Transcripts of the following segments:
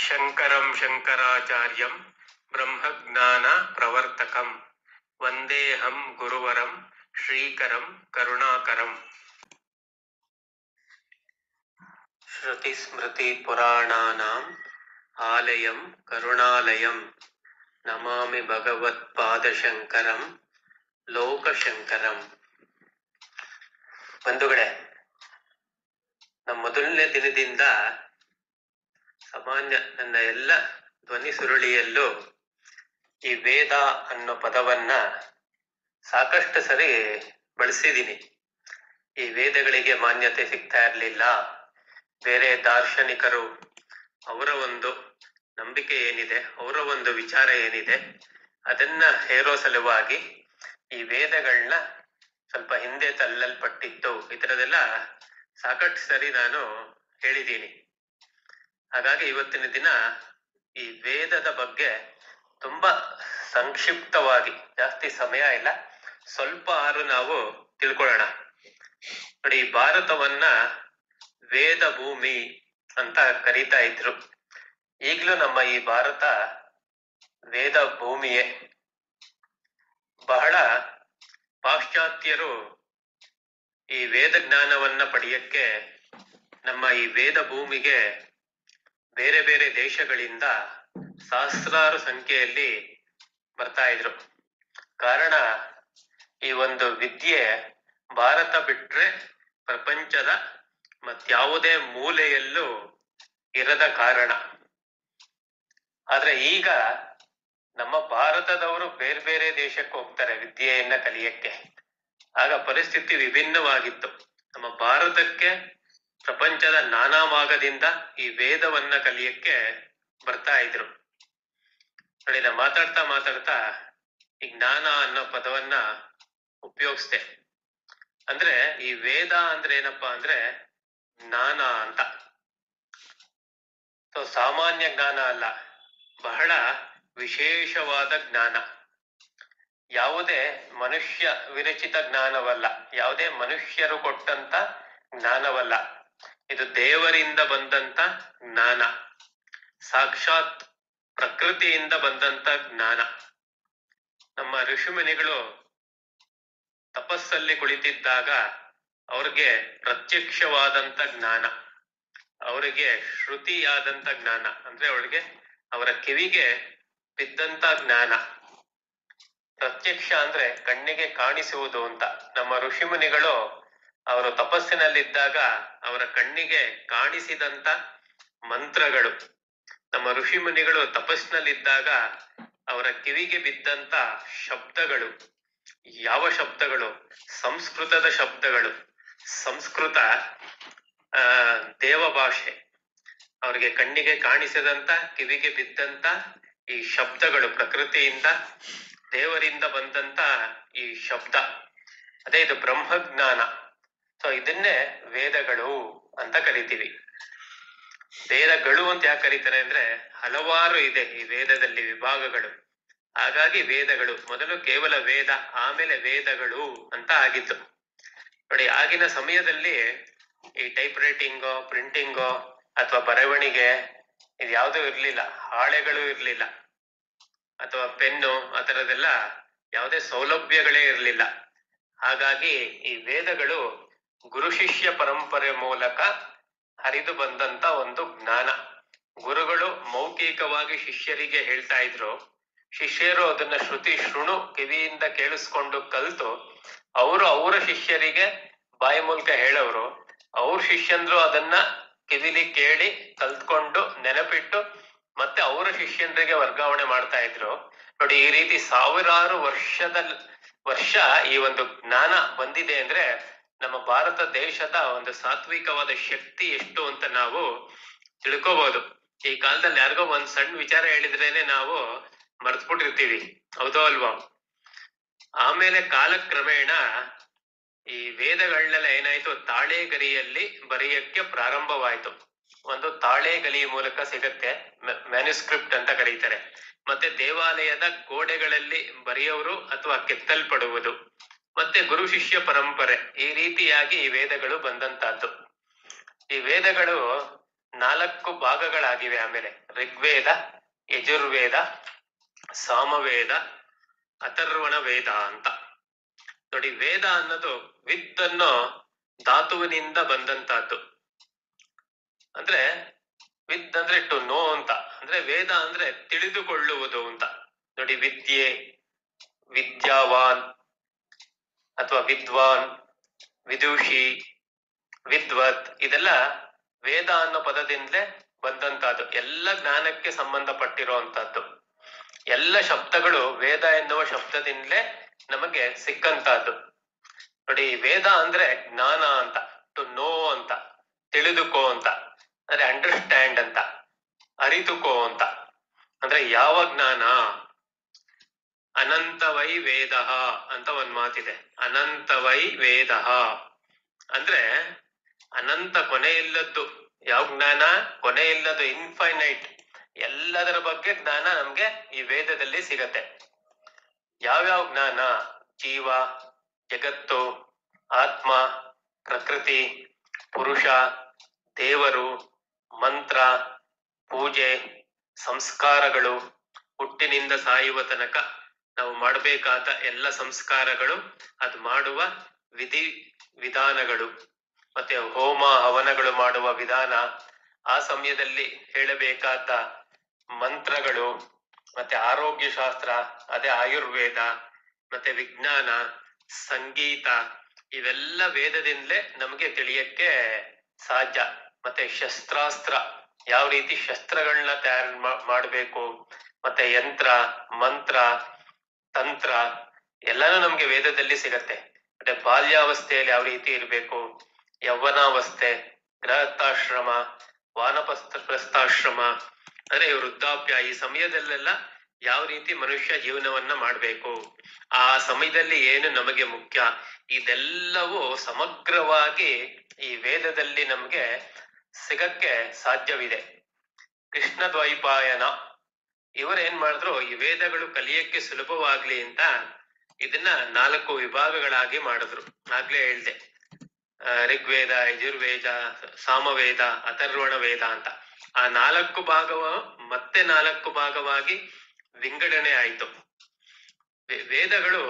ಶಂಕರಂ ಶಂಕರಾಚಾರ್ಯಂ ಬ್ರಹ್ಮಜ್ಞಾನ ಪ್ರವರ್ತಕಂ ವಂದೇಹಂ ಗುರುವರಂ ಶ್ರೀಕರಂ ಕರುಣಾಕರಂ ಶ್ರುತಿ ಸ್ಮೃತಿ ಪುರಾಣಾನಾಂ ಆಲಯಂ ಕರುಣಾಲಯಂ ನಮಾಮಿ ಭಗವತ್ಪಾದಶಂಕರಂ ಲೋಕಶಂಕರಂ ಬಂಧುಗಳೇ ನಮ್ಮ ಮೊದಲನೇ ದಿನದಿಂದ ಸಾಮಾನ್ಯ ನನ್ನ ಎಲ್ಲ ಧ್ವನಿ ಸುರುಳಿಯಲ್ಲೂ ಈ ವೇದ ಅನ್ನೋ ಪದವನ್ನ ಸಾಕಷ್ಟು ಸರಿ ಬಳಸಿದ್ದೀನಿ ಈ ವೇದಗಳಿಗೆ ಮಾನ್ಯತೆ ಸಿಗ್ತಾ ಇರಲಿಲ್ಲ ಬೇರೆ ದಾರ್ಶನಿಕರು ಅವರ ಒಂದು ನಂಬಿಕೆ ಏನಿದೆ ಅವರ ಒಂದು ವಿಚಾರ ಏನಿದೆ ಅದನ್ನ ಹೇರೋ ಸಲುವಾಗಿ ಈ ವೇದಗಳನ್ನ ಸ್ವಲ್ಪ ಹಿಂದೆ ತಳ್ಳಲ್ಪಟ್ಟಿತ್ತು ಈ ಥರದೆಲ್ಲ ಸಾಕಷ್ಟು ಸರಿ ನಾನು ಹೇಳಿದ್ದೀನಿ ಹಾಗಾಗಿ ಇವತ್ತಿನ ದಿನ ಈ ವೇದದ ಬಗ್ಗೆ ತುಂಬಾ ಸಂಕ್ಷಿಪ್ತವಾಗಿ ಜಾಸ್ತಿ ಸಮಯ ಇಲ್ಲ ಸ್ವಲ್ಪ ಆರು ನಾವು ತಿಳ್ಕೊಳ್ಳೋಣ ನೋಡಿ ಈ ಭಾರತವನ್ನ ವೇದ ಭೂಮಿ ಅಂತ ಕರೀತಾ ಇದ್ರು ಈಗಲೂ ನಮ್ಮ ಈ ಭಾರತ ವೇದ ಭೂಮಿಯೇ ಬಹಳ ಪಾಶ್ಚಾತ್ಯರು ಈ ವೇದ ಜ್ಞಾನವನ್ನ ಪಡೆಯಕ್ಕೆ ನಮ್ಮ ಈ ವೇದ ಭೂಮಿಗೆ ಬೇರೆ ಬೇರೆ ದೇಶಗಳಿಂದ ಸಹಸ್ರಾರು ಸಂಖ್ಯೆಯಲ್ಲಿ ಬರ್ತಾ ಇದ್ರು ಕಾರಣ ಈ ಒಂದು ವಿದ್ಯೆ ಭಾರತ ಬಿಟ್ರೆ ಪ್ರಪಂಚದ ಮತ್ಯಾವುದೇ ಮೂಲೆಯಲ್ಲೂ ಇರದ ಕಾರಣ ಆದ್ರೆ ಈಗ ನಮ್ಮ ಭಾರತದವರು ಬೇರೆ ಬೇರೆ ದೇಶಕ್ಕೆ ಹೋಗ್ತಾರೆ ವಿದ್ಯೆಯನ್ನ ಕಲಿಯಕ್ಕೆ ಆಗ ಪರಿಸ್ಥಿತಿ ವಿಭಿನ್ನವಾಗಿತ್ತು ನಮ್ಮ ಭಾರತಕ್ಕೆ ಪ್ರಪಂಚದ ನಾನಾ ಭಾಗದಿಂದ ಈ ವೇದವನ್ನ ಕಲಿಯಕ್ಕೆ ಬರ್ತಾ ಇದ್ರು ನೋಡಿ ನಾ ಮಾತಾಡ್ತಾ ಮಾತಾಡ್ತಾ ಈ ಜ್ಞಾನ ಅನ್ನೋ ಪದವನ್ನ ಉಪಯೋಗಿಸ್ದೆ ಅಂದ್ರೆ ಈ ವೇದ ಅಂದ್ರೆ ಏನಪ್ಪಾ ಅಂದ್ರೆ ಜ್ಞಾನ ಅಂತ ಸೊ ಸಾಮಾನ್ಯ ಜ್ಞಾನ ಅಲ್ಲ ಬಹಳ ವಿಶೇಷವಾದ ಜ್ಞಾನ ಯಾವುದೇ ಮನುಷ್ಯ ವಿರಚಿತ ಜ್ಞಾನವಲ್ಲ ಯಾವುದೇ ಮನುಷ್ಯರು ಕೊಟ್ಟಂತ ಜ್ಞಾನವಲ್ಲ ಇದು ದೇವರಿಂದ ಬಂದಂತ ಜ್ಞಾನ ಸಾಕ್ಷಾತ್ ಪ್ರಕೃತಿಯಿಂದ ಬಂದಂತ ಜ್ಞಾನ ನಮ್ಮ ಋಷಿಮುನಿಗಳು ತಪಸ್ಸಲ್ಲಿ ಕುಳಿತಿದ್ದಾಗ ಅವ್ರಿಗೆ ಪ್ರತ್ಯಕ್ಷವಾದಂತ ಜ್ಞಾನ ಅವರಿಗೆ ಶ್ರುತಿಯಾದಂತ ಜ್ಞಾನ ಅಂದ್ರೆ ಅವಳಿಗೆ ಅವರ ಕಿವಿಗೆ ಬಿದ್ದಂತ ಜ್ಞಾನ ಪ್ರತ್ಯಕ್ಷ ಅಂದ್ರೆ ಕಣ್ಣಿಗೆ ಕಾಣಿಸುವುದು ಅಂತ ನಮ್ಮ ಋಷಿಮುನಿಗಳು ಅವರು ತಪಸ್ಸಿನಲ್ಲಿದ್ದಾಗ ಅವರ ಕಣ್ಣಿಗೆ ಕಾಣಿಸಿದಂತ ಮಂತ್ರಗಳು ನಮ್ಮ ಋಷಿಮುನಿಗಳು ತಪಸ್ಸಿನಲ್ಲಿದ್ದಾಗ ಅವರ ಕಿವಿಗೆ ಬಿದ್ದಂತ ಶಬ್ದಗಳು ಯಾವ ಶಬ್ದಗಳು ಸಂಸ್ಕೃತದ ಶಬ್ದಗಳು ಸಂಸ್ಕೃತ ಆ ದೇವ ಭಾಷೆ ಅವರಿಗೆ ಕಣ್ಣಿಗೆ ಕಾಣಿಸಿದಂತ ಕಿವಿಗೆ ಬಿದ್ದಂತ ಈ ಶಬ್ದಗಳು ಪ್ರಕೃತಿಯಿಂದ ದೇವರಿಂದ ಬಂದಂತ ಈ ಶಬ್ದ ಅದೇ ಇದು ಬ್ರಹ್ಮಜ್ಞಾನ ಸೊ ಇದನ್ನೇ ವೇದಗಳು ಅಂತ ಕರಿತೀವಿ ವೇದಗಳು ಅಂತ ಯಾಕೆ ಕರೀತಾರೆ ಅಂದ್ರೆ ಹಲವಾರು ಇದೆ ಈ ವೇದದಲ್ಲಿ ವಿಭಾಗಗಳು ಹಾಗಾಗಿ ವೇದಗಳು ಮೊದಲು ಕೇವಲ ವೇದ ಆಮೇಲೆ ವೇದಗಳು ಅಂತ ಆಗಿತ್ತು ನೋಡಿ ಆಗಿನ ಸಮಯದಲ್ಲಿ ಈ ಟೈಪ್ ರೈಟಿಂಗೋ ಪ್ರಿಂಟಿಂಗೋ ಅಥವಾ ಬರವಣಿಗೆ ಇದು ಯಾವುದೂ ಇರ್ಲಿಲ್ಲ ಹಾಳೆಗಳು ಇರ್ಲಿಲ್ಲ ಅಥವಾ ಪೆನ್ನು ಆ ತರದೆಲ್ಲ ಯಾವುದೇ ಸೌಲಭ್ಯಗಳೇ ಇರಲಿಲ್ಲ ಹಾಗಾಗಿ ಈ ವೇದಗಳು ಗುರು ಶಿಷ್ಯ ಪರಂಪರೆ ಮೂಲಕ ಹರಿದು ಬಂದಂತ ಒಂದು ಜ್ಞಾನ ಗುರುಗಳು ಮೌಖಿಕವಾಗಿ ಶಿಷ್ಯರಿಗೆ ಹೇಳ್ತಾ ಇದ್ರು ಶಿಷ್ಯರು ಅದನ್ನ ಶ್ರುತಿ ಶೃಣು ಕಿವಿಯಿಂದ ಕೇಳಿಸ್ಕೊಂಡು ಕಲ್ತು ಅವರು ಅವರ ಶಿಷ್ಯರಿಗೆ ಬಾಯಿ ಮೂಲಕ ಹೇಳೋರು ಅವ್ರ ಶಿಷ್ಯಂದ್ರು ಅದನ್ನ ಕಿವಿಲಿ ಕೇಳಿ ಕಲ್ತ್ಕೊಂಡು ನೆನಪಿಟ್ಟು ಮತ್ತೆ ಅವರ ಶಿಷ್ಯಂದ್ರಿಗೆ ವರ್ಗಾವಣೆ ಮಾಡ್ತಾ ಇದ್ರು ನೋಡಿ ಈ ರೀತಿ ಸಾವಿರಾರು ವರ್ಷದ ವರ್ಷ ಈ ಒಂದು ಜ್ಞಾನ ಬಂದಿದೆ ಅಂದ್ರೆ ನಮ್ಮ ಭಾರತ ದೇಶದ ಒಂದು ಸಾತ್ವಿಕವಾದ ಶಕ್ತಿ ಎಷ್ಟು ಅಂತ ನಾವು ತಿಳ್ಕೋಬಹುದು ಈ ಕಾಲದಲ್ಲಿ ಯಾರಿಗೋ ಒಂದ್ ಸಣ್ಣ ವಿಚಾರ ಹೇಳಿದ್ರೇನೆ ನಾವು ಮರ್ತ್ಬಿಟ್ಟಿರ್ತೀವಿ ಹೌದೋ ಅಲ್ವಾ ಆಮೇಲೆ ಕಾಲಕ್ರಮೇಣ ಈ ವೇದಗಳನ್ನೆಲ್ಲ ಏನಾಯ್ತು ತಾಳೆಗರಿಯಲ್ಲಿ ಬರೆಯಕ್ಕೆ ಪ್ರಾರಂಭವಾಯ್ತು ಒಂದು ತಾಳೆಗಲಿ ಮೂಲಕ ಸಿಗತ್ತೆ ಮ್ಯಾನುಸ್ಕ್ರಿಪ್ಟ್ ಅಂತ ಕರೀತಾರೆ ಮತ್ತೆ ದೇವಾಲಯದ ಗೋಡೆಗಳಲ್ಲಿ ಬರೆಯೋರು ಅಥವಾ ಕೆತ್ತಲ್ಪಡುವುದು ಮತ್ತೆ ಗುರು ಶಿಷ್ಯ ಪರಂಪರೆ ಈ ರೀತಿಯಾಗಿ ಈ ವೇದಗಳು ಬಂದಂತಹದ್ದು ಈ ವೇದಗಳು ನಾಲ್ಕು ಭಾಗಗಳಾಗಿವೆ ಆಮೇಲೆ ಋಗ್ವೇದ ಯಜುರ್ವೇದ ಸಾಮವೇದ ಅಥರ್ವಣ ವೇದ ಅಂತ ನೋಡಿ ವೇದ ಅನ್ನೋದು ವಿತ್ ಅನ್ನೋ ಧಾತುವಿನಿಂದ ಬಂದಂತಹದ್ದು ಅಂದ್ರೆ ವಿದ್ ಅಂದ್ರೆ ಟು ನೋ ಅಂತ ಅಂದ್ರೆ ವೇದ ಅಂದ್ರೆ ತಿಳಿದುಕೊಳ್ಳುವುದು ಅಂತ ನೋಡಿ ವಿದ್ಯೆ ವಿದ್ಯಾವಾನ್ ಅಥವಾ ವಿದ್ವಾನ್ ವಿದುಷಿ ವಿದ್ವತ್ ಇದೆಲ್ಲ ವೇದ ಅನ್ನೋ ಪದದಿಂದಲೇ ಬಂದಂತಹದ್ದು ಎಲ್ಲ ಜ್ಞಾನಕ್ಕೆ ಸಂಬಂಧಪಟ್ಟಿರುವಂತಹದ್ದು ಎಲ್ಲ ಶಬ್ದಗಳು ವೇದ ಎನ್ನುವ ಶಬ್ದದಿಂದಲೇ ನಮಗೆ ಸಿಕ್ಕಂತಹದ್ದು ನೋಡಿ ವೇದ ಅಂದ್ರೆ ಜ್ಞಾನ ಅಂತ ಟು ನೋ ಅಂತ ತಿಳಿದುಕೋ ಅಂತ ಅಂದ್ರೆ ಅಂಡರ್ಸ್ಟ್ಯಾಂಡ್ ಅಂತ ಅರಿತುಕೋ ಅಂತ ಅಂದ್ರೆ ಯಾವ ಜ್ಞಾನ ಅನಂತವೈ ವೇದ ಅಂತ ಒಂದ್ ಮಾತಿದೆ ಅನಂತವೈ ವೇದ ಅಂದ್ರೆ ಅನಂತ ಕೊನೆ ಇಲ್ಲದ್ದು ಯಾವ ಜ್ಞಾನ ಕೊನೆ ಇಲ್ಲದ್ದು ಇನ್ಫೈನೈಟ್ ಎಲ್ಲದರ ಬಗ್ಗೆ ಜ್ಞಾನ ನಮ್ಗೆ ಈ ವೇದದಲ್ಲಿ ಸಿಗತ್ತೆ ಯಾವ್ಯಾವ ಜ್ಞಾನ ಜೀವ ಜಗತ್ತು ಆತ್ಮ ಪ್ರಕೃತಿ ಪುರುಷ ದೇವರು ಮಂತ್ರ ಪೂಜೆ ಸಂಸ್ಕಾರಗಳು ಹುಟ್ಟಿನಿಂದ ಸಾಯುವ ತನಕ ನಾವು ಮಾಡಬೇಕಾದ ಎಲ್ಲ ಸಂಸ್ಕಾರಗಳು ಅದು ಮಾಡುವ ವಿಧಿ ವಿಧಾನಗಳು ಮತ್ತೆ ಹೋಮ ಹವನಗಳು ಮಾಡುವ ವಿಧಾನ ಆ ಸಮಯದಲ್ಲಿ ಹೇಳಬೇಕಾದ ಮಂತ್ರಗಳು ಮತ್ತೆ ಆರೋಗ್ಯ ಶಾಸ್ತ್ರ ಅದೇ ಆಯುರ್ವೇದ ಮತ್ತೆ ವಿಜ್ಞಾನ ಸಂಗೀತ ಇವೆಲ್ಲ ವೇದದಿಂದಲೇ ನಮಗೆ ತಿಳಿಯಕ್ಕೆ ಸಾಧ್ಯ ಮತ್ತೆ ಶಸ್ತ್ರಾಸ್ತ್ರ ಯಾವ ರೀತಿ ಶಸ್ತ್ರಗಳನ್ನ ತಯಾರು ಮಾಡಬೇಕು ಮತ್ತೆ ಯಂತ್ರ ಮಂತ್ರ ತಂತ್ರ ಎಲ್ಲಾನು ನಮ್ಗೆ ವೇದದಲ್ಲಿ ಸಿಗತ್ತೆ ಮತ್ತೆ ಬಾಲ್ಯಾವಸ್ಥೆಯಲ್ಲಿ ಯಾವ ರೀತಿ ಇರಬೇಕು ಯೌವನಾವಸ್ಥೆ ಗೃಹಸ್ಥಾಶ್ರಮ ವಾನಪ್ರಸ್ಥ ಪ್ರಸ್ಥಾಶ್ರಮ ಅಂದ್ರೆ ವೃದ್ಧಾಪ್ಯ ಈ ಸಮಯದಲ್ಲೆಲ್ಲ ಯಾವ ರೀತಿ ಮನುಷ್ಯ ಜೀವನವನ್ನ ಮಾಡ್ಬೇಕು ಆ ಸಮಯದಲ್ಲಿ ಏನು ನಮಗೆ ಮುಖ್ಯ ಇದೆಲ್ಲವೂ ಸಮಗ್ರವಾಗಿ ಈ ವೇದದಲ್ಲಿ ನಮ್ಗೆ ಸಿಗಕ್ಕೆ ಸಾಧ್ಯವಿದೆ ಕೃಷ್ಣ ದ್ವೈಪಾಯನ ಇವರೇನ್ ಮಾಡಿದ್ರು ಈ ವೇದಗಳು ಕಲಿಯಕ್ಕೆ ಸುಲಭವಾಗ್ಲಿ ಅಂತ ಇದನ್ನ ನಾಲ್ಕು ವಿಭಾಗಗಳಾಗಿ ಮಾಡಿದ್ರು ಆಗ್ಲೇ ಹೇಳ್ದೆ ಆ, ಋಗ್ವೇದ ಯಜುರ್ವೇದ ಸಾಮವೇದ ಅಥರ್ವಣ ವೇದ ಅಂತ ಆ ನಾಲ್ಕು ಭಾಗವ ಮತ್ತೆ ನಾಲ್ಕು ಭಾಗವಾಗಿ ವಿಂಗಡಣೆ ಆಯ್ತು ವೆ- ವೇದಗಳು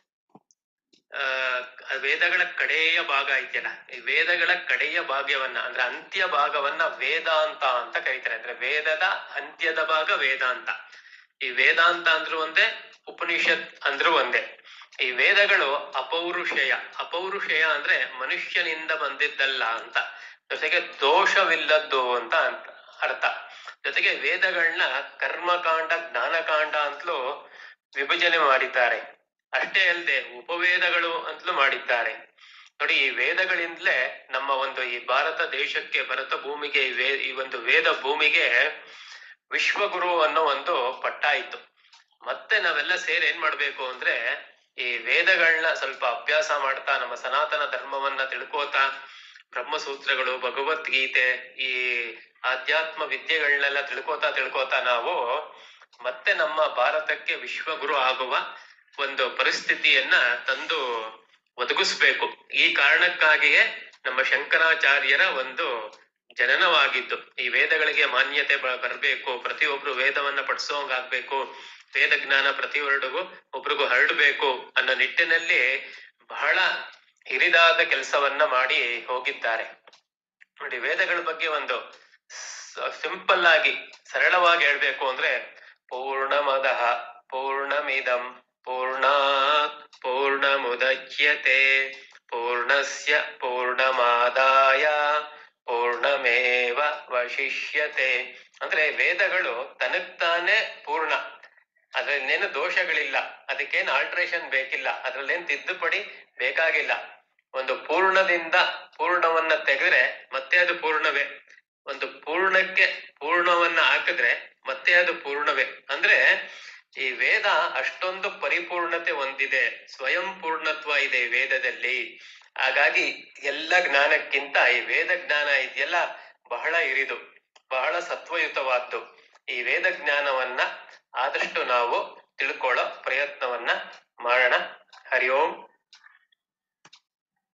ಆ ವೇದಗಳ ಕಡೆಯ ಭಾಗ ಐತಿಯಲ್ಲ ಈ ವೇದಗಳ ಕಡೆಯ ಭಾಗ್ಯವನ್ನ ಅಂದ್ರೆ ಅಂತ್ಯ ಭಾಗವನ್ನ ವೇದಾಂತ ಅಂತ ಕರೀತಾರೆ ಅಂದ್ರೆ ವೇದದ ಅಂತ್ಯದ ಭಾಗ ವೇದಾಂತ ಈ ವೇದಾಂತ ಅಂದ್ರೂ ಒಂದೇ ಉಪನಿಷತ್ ಅಂದ್ರೂ ಒಂದೇ ಈ ವೇದಗಳು ಅಪೌರುಷೇಯ ಅಪೌರುಷೇಯ ಅಂದ್ರೆ ಮನುಷ್ಯನಿಂದ ಬಂದಿದ್ದಲ್ಲ ಅಂತ ಜೊತೆಗೆ ದೋಷವಿಲ್ಲದ್ದು ಅಂತ ಅಂತ ಅರ್ಥ ಜೊತೆಗೆ ವೇದಗಳನ್ನ ಕರ್ಮಕಾಂಡ ಜ್ಞಾನಕಾಂಡ ಅಂತಲೂ ವಿಭಜನೆ ಮಾಡಿದ್ದಾರೆ ಅಷ್ಟೇ ಅಲ್ಲದೆ ಉಪವೇದಗಳು ಅಂತಲೂ ಮಾಡಿದ್ದಾರೆ ನೋಡಿ ಈ ವೇದಗಳಿಂದಲೇ ನಮ್ಮ ಒಂದು ಈ ಭಾರತ ದೇಶಕ್ಕೆ ಭರತ ಭೂಮಿಗೆ ಈ ವೇ ಈ ಒಂದು ವೇದ ಭೂಮಿಗೆ ವಿಶ್ವಗುರು ಅನ್ನೋ ಒಂದು ಪಟ್ಟ ಇತ್ತು ಮತ್ತೆ ನಾವೆಲ್ಲ ಸೇರಿ ಏನ್ ಮಾಡ್ಬೇಕು ಅಂದ್ರೆ ಈ ವೇದಗಳನ್ನ ಸ್ವಲ್ಪ ಅಭ್ಯಾಸ ಮಾಡ್ತಾ ನಮ್ಮ ಸನಾತನ ಧರ್ಮವನ್ನ ತಿಳ್ಕೋತಾ ಬ್ರಹ್ಮಸೂತ್ರಗಳು ಭಗವದ್ಗೀತೆ ಈ ಆಧ್ಯಾತ್ಮ ವಿದ್ಯೆಗಳನ್ನೆಲ್ಲ ತಿಳ್ಕೋತಾ ತಿಳ್ಕೋತಾ ನಾವು ಮತ್ತೆ ನಮ್ಮ ಭಾರತಕ್ಕೆ ವಿಶ್ವಗುರು ಆಗುವ ಒಂದು ಪರಿಸ್ಥಿತಿಯನ್ನ ತಂದು ಒದಗಿಸ್ಬೇಕು ಈ ಕಾರಣಕ್ಕಾಗಿಯೇ ನಮ್ಮ ಶಂಕರಾಚಾರ್ಯರ ಒಂದು ಜನನವಾಗಿದ್ದು ಈ ವೇದಗಳಿಗೆ ಮಾನ್ಯತೆ ಬ- ಬರ್ಬೇಕು ಪ್ರತಿಯೊಬ್ರು ವೇದವನ್ನ ಪಡಿಸೋಂಗಾಗ್ಬೇಕು ವೇದ ಜ್ಞಾನ ಪ್ರತಿಯೊಬ್ಬರಿಗೂ ಒಬ್ರಿಗೂ ಹರಡಬೇಕು ಅನ್ನೋ ನಿಟ್ಟಿನಲ್ಲಿ ಬಹಳ ಹಿರಿದಾದ ಕೆಲಸವನ್ನ ಮಾಡಿ ಹೋಗಿದ್ದಾರೆ ನೋಡಿ ವೇದಗಳ ಬಗ್ಗೆ ಒಂದು ಸಿಂಪಲ್ ಆಗಿ ಸರಳವಾಗಿ ಹೇಳ್ಬೇಕು ಅಂದ್ರೆ ಪೂರ್ಣಮದಃ ಪೂರ್ಣಮಿದಂ ಪೂರ್ಣಾತ್ ಪೂರ್ಣಮುದಚ್ಯತೆ ಪೂರ್ಣಸ್ಯ ಪೂರ್ಣಮಾದಾಯ ಪೂರ್ಣಮೇವ ವಶಿಷ್ಯತೆ ಅಂದ್ರೆ ವೇದಗಳು ತನಗ್ ತಾನೇ ಪೂರ್ಣ ಅದ್ರಲ್ಲೇನು ದೋಷಗಳಿಲ್ಲ ಅದಕ್ಕೇನು ಆಲ್ಟ್ರೇಷನ್ ಬೇಕಿಲ್ಲ ಅದ್ರಲ್ಲೇನ್ ತಿದ್ದುಪಡಿ ಬೇಕಾಗಿಲ್ಲ ಒಂದು ಪೂರ್ಣದಿಂದ ಪೂರ್ಣವನ್ನ ತೆಗೆದ್ರೆ ಮತ್ತೆ ಅದು ಪೂರ್ಣವೇ ಒಂದು ಪೂರ್ಣಕ್ಕೆ ಪೂರ್ಣವನ್ನ ಹಾಕಿದ್ರೆ ಮತ್ತೆ ಅದು ಪೂರ್ಣವೇ ಅಂದ್ರೆ ಈ ವೇದ ಅಷ್ಟೊಂದು ಪರಿಪೂರ್ಣತೆ ಹೊಂದಿದೆ ಸ್ವಯಂ ಪೂರ್ಣತ್ವ ಇದೆ ಈ ವೇದದಲ್ಲಿ ಹಾಗಾಗಿ ಎಲ್ಲ ಜ್ಞಾನಕ್ಕಿಂತ ಈ ವೇದ ಜ್ಞಾನ ಇದೆಯಲ್ಲ ಬಹಳ ಇರಿದು ಬಹಳ ಸತ್ವಯುತವಾದ್ದು ಈ ವೇದ ಜ್ಞಾನವನ್ನ ಆದಷ್ಟು ನಾವು ತಿಳ್ಕೊಳ್ಳೋ ಪ್ರಯತ್ನವನ್ನ ಮಾಡೋಣ ಹರಿ ಓಂ